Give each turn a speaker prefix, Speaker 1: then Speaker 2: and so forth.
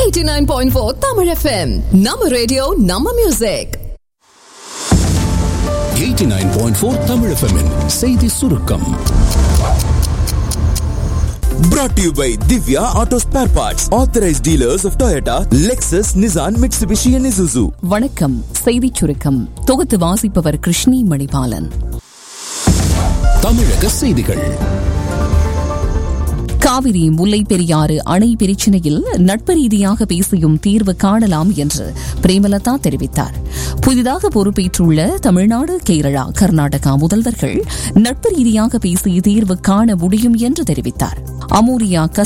Speaker 1: 89.4 Tamil FM. நம்ம radio நம்ம music
Speaker 2: 89.4 Tamil FM -இன் செய்தி சுருக்கம்
Speaker 3: Brought to you by Divya Auto Spare Parts, authorized dealers of Toyota, Lexus, Nissan, Mitsubishi, and Isuzu.
Speaker 4: வணக்கம் செய்திச் சுருக்கம் தொகுத்து வாசிப்பவர் கிருஷ்ணி மணிபாலன்
Speaker 2: தமிழக செய்திகள்
Speaker 4: காவிரி முல்லை பெரியாறு அணை பிரச்சினையில் நட்பு ரீதியாக பேசியும் தீர்வு காணலாம் என்று பிரேமலதா தெரிவித்தார் புதிதாக பொறுப்பேற்றுள்ள தமிழ்நாடு கேரளா கர்நாடகா முதல்வர்கள் நட்பு ரீதியாக பேசி தீர்வு காண முடியும் என்று தெரிவித்தார் அமோரியா